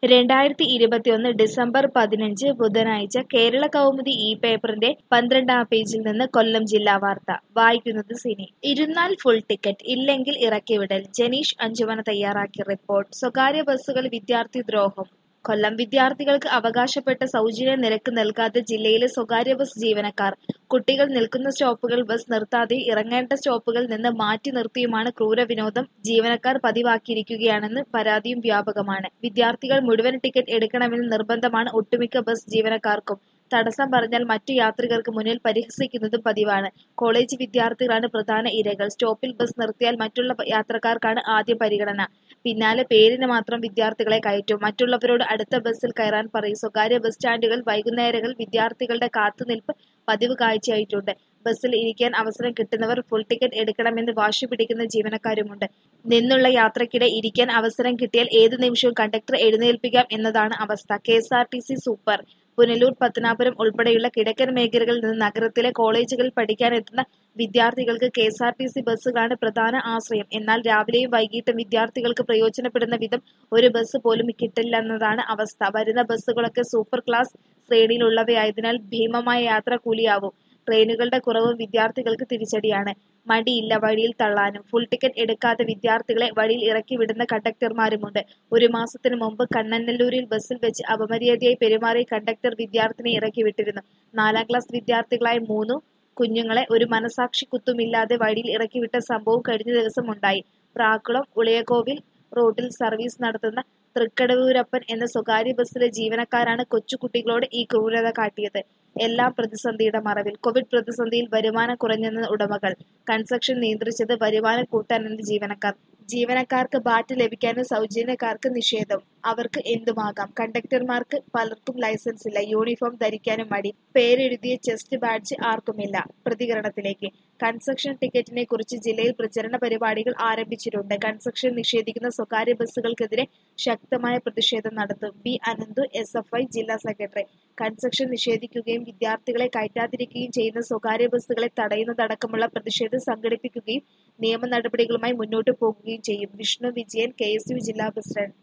രണ്ടായിരത്തി ഇരുപത്തിയൊന്ന് ഡിസംബർ പതിനഞ്ച് ബുധനാഴ്ച കേരള കൗമുദി ഈ പേപ്പറിന്റെ പന്ത്രണ്ടാം പേജിൽ നിന്ന് കൊല്ലം ജില്ലാ വാർത്ത വായിക്കുന്നത് സിനി ഇരുന്നാൽ ഫുൾ ടിക്കറ്റ് ഇല്ലെങ്കിൽ ഇറക്കിവിടൽ ജനീഷ് അഞ്ചുമന തയ്യാറാക്കിയ റിപ്പോർട്ട് സ്വകാര്യ ബസ്സുകൾ വിദ്യാർത്ഥി ദ്രോഹം കൊല്ലം വിദ്യാർത്ഥികൾക്ക് അവകാശപ്പെട്ട സൗജന്യ നിരക്ക് നൽകാതെ ജില്ലയിലെ സ്വകാര്യ ബസ് ജീവനക്കാർ കുട്ടികൾ നിൽക്കുന്ന സ്റ്റോപ്പുകൾ ബസ് നിർത്താതെയും ഇറങ്ങേണ്ട സ്റ്റോപ്പുകളിൽ നിന്ന് മാറ്റി നിർത്തിയുമാണ് ക്രൂരവിനോദം ജീവനക്കാർ പതിവാക്കിയിരിക്കുകയാണെന്ന് പരാതിയും വ്യാപകമാണ് വിദ്യാർത്ഥികൾ മുഴുവൻ ടിക്കറ്റ് എടുക്കണമെന്ന് നിർബന്ധമാണ് ഒട്ടുമിക്ക ബസ് ജീവനക്കാർക്കും തടസ്സം പറഞ്ഞാൽ മറ്റു യാത്രികർക്ക് മുന്നിൽ പരിഹസിക്കുന്നതും പതിവാണ് കോളേജ് വിദ്യാർത്ഥികളാണ് പ്രധാന ഇരകൾ സ്റ്റോപ്പിൽ ബസ് നിർത്തിയാൽ മറ്റുള്ള യാത്രക്കാർക്കാണ് ആദ്യം പരിഗണന പിന്നാലെ പേരിന് മാത്രം വിദ്യാർത്ഥികളെ കയറ്റും മറ്റുള്ളവരോട് അടുത്ത ബസ്സിൽ കയറാൻ പറയും സ്വകാര്യ ബസ് സ്റ്റാൻഡുകൾ വൈകുന്നേരങ്ങളിൽ വിദ്യാർത്ഥികളുടെ കാത്തുനിൽപ്പ് പതിവ് കാഴ്ചയായിട്ടുണ്ട് ബസ്സിൽ ഇരിക്കാൻ അവസരം കിട്ടുന്നവർ ഫുൾ ടിക്കറ്റ് എടുക്കണമെന്ന് വാശി പിടിക്കുന്ന ജീവനക്കാരുമുണ്ട് നിന്നുള്ള യാത്രക്കിടെ ഇരിക്കാൻ അവസരം കിട്ടിയാൽ ഏത് നിമിഷവും കണ്ടക്ടർ എഴുന്നേൽപ്പിക്കാം എന്നതാണ് അവസ്ഥ K S R T C super Punalur Pathanapuram ഉൾപ്പെടെയുള്ള കിഴക്കൻ മേഖലകളിൽ നിന്ന് നഗരത്തിലെ കോളേജുകളിൽ പഠിക്കാനെത്തുന്ന വിദ്യാർത്ഥികൾക്ക് K S R T C ബസ്സുകളാണ് പ്രധാന ആശ്രയം എന്നാൽ രാവിലെയും വൈകിട്ടും വിദ്യാർത്ഥികൾക്ക് പ്രയോജനപ്പെടുന്ന വിധം ഒരു ബസ് പോലും കിട്ടില്ലെന്നതാണ് അവസ്ഥ വരുന്ന ബസ്സുകളൊക്കെ സൂപ്പർ ക്ലാസ് ശ്രേണിയിലുള്ളവയായതിനാൽ ഭീമമായ യാത്ര കൂലിയാവും ട്രെയിനുകളുടെ കുറവ് വിദ്യാർത്ഥികൾക്ക് തിരിച്ചടിയാണ് മടിയില്ല വഴിയിൽ തള്ളാനും ഫുൾ ടിക്കറ്റ് എടുക്കാതെ വിദ്യാർത്ഥികളെ വഴിയിൽ ഇറക്കി വിടുന്ന കണ്ടക്ടർമാരുമുണ്ട് ഒരു മാസത്തിനു മുമ്പ് കണ്ണനല്ലൂരിൽ ബസ്സിൽ വെച്ച് അപമര്യാദയായി പെരുമാറിയ കണ്ടക്ടർ വിദ്യാർത്ഥിനെ ഇറക്കി വിട്ടിരുന്നു നാലാം ക്ലാസ് വിദ്യാർത്ഥികളായ മൂന്നു കുഞ്ഞുങ്ങളെ ഒരു മനസാക്ഷി കുത്തുമില്ലാതെ വഴിയിൽ ഇറക്കി വിട്ട സംഭവം കഴിഞ്ഞ ദിവസം ഉണ്ടായി പ്രാക്കുളം ഉളിയകോവിൽ റോഡിൽ സർവീസ് നടത്തുന്ന തൃക്കടവൂരപ്പൻ എന്ന സ്വകാര്യ ബസ്സിലെ ജീവനക്കാരാണ് കൊച്ചുകുട്ടികളോട് ഈ ക്രൂരത കാട്ടിയത് എല്ലാം പ്രതിസന്ധിയുടെ മറവിൽ കോവിഡ് പ്രതിസന്ധിയിൽ വരുമാനം കുറഞ്ഞെന്ന ഉടമകൾ കൺസ്ട്രക്ഷൻ നിയന്ത്രിച്ചത് വരുമാനം കൂട്ടാനെന്ന് ജീവനക്കാർ ജീവനക്കാർക്ക് ബാറ്റ് ലഭിക്കാനും സൗജന്യക്കാർക്ക് നിഷേധം അവർക്ക് എന്തുമാകാം കണ്ടക്ടർമാർക്ക് പലർക്കും ലൈസൻസ് ഇല്ല യൂണിഫോം ധരിക്കാനും മടി പേരെഴുതിയ ചെസ്റ്റ് ബാഡ്ജ് ആർക്കുമില്ല പ്രതികരണത്തിലേക്ക് കൺസ്ട്രക്ഷൻ ടിക്കറ്റിനെ കുറിച്ച് ജില്ലയിൽ പ്രചരണ പരിപാടികൾ ആരംഭിച്ചിട്ടുണ്ട് കൺസ്ട്രക്ഷൻ നിഷേധിക്കുന്ന സ്വകാര്യ ബസ്സുകൾക്കെതിരെ ശക്തമായ പ്രതിഷേധം നടത്തും B Ananthu S F I ജില്ലാ സെക്രട്ടറി കൺസ്ട്രക്ഷൻ നിഷേധിക്കുകയും വിദ്യാർത്ഥികളെ കയറ്റാതിരിക്കുകയും ചെയ്യുന്ന സ്വകാര്യ ബസ്സുകളെ തടയുന്നതടക്കമുള്ള പ്രതിഷേധം സംഘടിപ്പിക്കുകയും നിയമ നടപടികളുമായി മുന്നോട്ടു പോകുകയും ചെയ്യും വിഷ്ണു വിജയൻ കെ ജില്ലാ പ്രസിഡന്റ്